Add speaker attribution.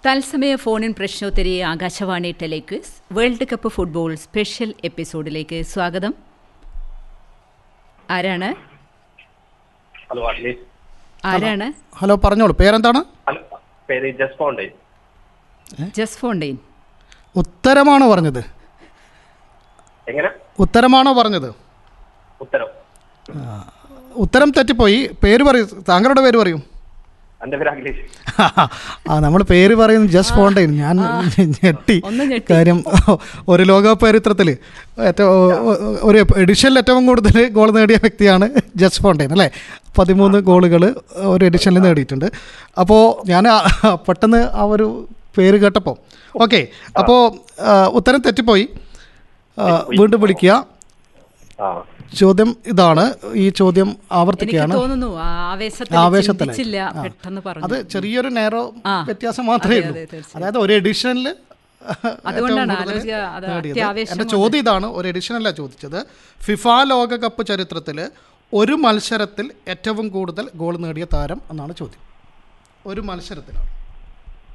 Speaker 1: തത്സമയ ഫോണിൻ പ്രശ്നോത്തരി Akashvani telequiz world cup football special എപ്പിസോഡിലേക്ക് സ്വാഗതം ആരാണ്
Speaker 2: ഹലോ അഖിലേഷ്
Speaker 1: ആരാണ്
Speaker 3: ഹലോ പറഞ്ഞോളൂ പേരെന്താണ്
Speaker 2: ഹലോ പേര് ജസ് ഫോണ്ടേ
Speaker 1: ജസ് ഫോണ്ടെയിൻ
Speaker 3: ഉത്തരമാണോ പറഞ്ഞത്
Speaker 2: എങ്ങനെ
Speaker 3: ഉത്തരമാണോ പറഞ്ഞത്
Speaker 2: ഉത്തരം
Speaker 3: ഉത്തരം തെറ്റിപ്പോയി പേര് പറയൂ താങ്കളുടെ പേര് പറയൂ
Speaker 2: എന്റെ പേര് അഖിലേഷ്
Speaker 3: ആ നമ്മൾ പേര് പറയുന്നത് ജസ്റ്റ് ഫോണ്ടൈൻ ഞാൻ ഞെട്ടി
Speaker 1: ഒന്ന് ഞെട്ടി.
Speaker 3: കാര്യം ഒരു ലോകകപ്പ് ചരിത്രത്തിൽ ഏറ്റവും ഒരു എഡിഷനിൽ ഏറ്റവും കൂടുതൽ ഗോൾ നേടിയ വ്യക്തിയാണ് ജസ്റ്റ് ഫോണ്ടൈൻ അല്ലേ പതിമൂന്ന് ഗോളുകൾ ഒരു എഡിഷനിൽ നേടിയിട്ടുണ്ട് അപ്പോൾ ഞാൻ ആ- പെട്ടെന്ന് ആ ഒരു പേര് കേട്ടപ്പോൾ ഓക്കെ അപ്പോൾ ഉത്തരം തെറ്റിപ്പോയി ആ, വീണ്ടും വിളിക്കുക
Speaker 2: ആ
Speaker 3: ചോദ്യം ഇതാണ് ഈ ചോദ്യം
Speaker 1: എനിക്ക്
Speaker 3: ആവർത്തിക്കുകയാണ്
Speaker 1: തോന്നുന്നു ആ ആവേശത്തിൽ
Speaker 3: ആവേശത്തിലായി.
Speaker 1: ചിന്തിച്ചില്ല
Speaker 3: ആ.
Speaker 1: പെട്ടെന്ന് പറഞ്ഞു
Speaker 3: അത് ചെറിയൊരു നേരോ
Speaker 1: ആ.
Speaker 3: വ്യത്യാസം മാത്രമേ
Speaker 1: അതെ,
Speaker 3: ഉള്ളൂ
Speaker 1: അതെ, തീർച്ചയായും.
Speaker 3: അതായത് ഒരു എഡിഷനിൽ
Speaker 1: അതുകൊണ്ടാണ് ആലോചിക്കുക, അത് അത്യാവശ്യം
Speaker 3: എൻ്റെ ചോദ്യം ഇതാണ് ഒരു എഡിഷനല്ല ചോദിച്ചത് ഫിഫ ലോകകപ്പ് ചരിത്രത്തിൽ ഒരു മത്സരത്തിൽ ഏറ്റവും കൂടുതൽ ഗോൾ നേടിയ താരം എന്നാണ് ചോദ്യം ഒരു മത്സരത്തിലാണ്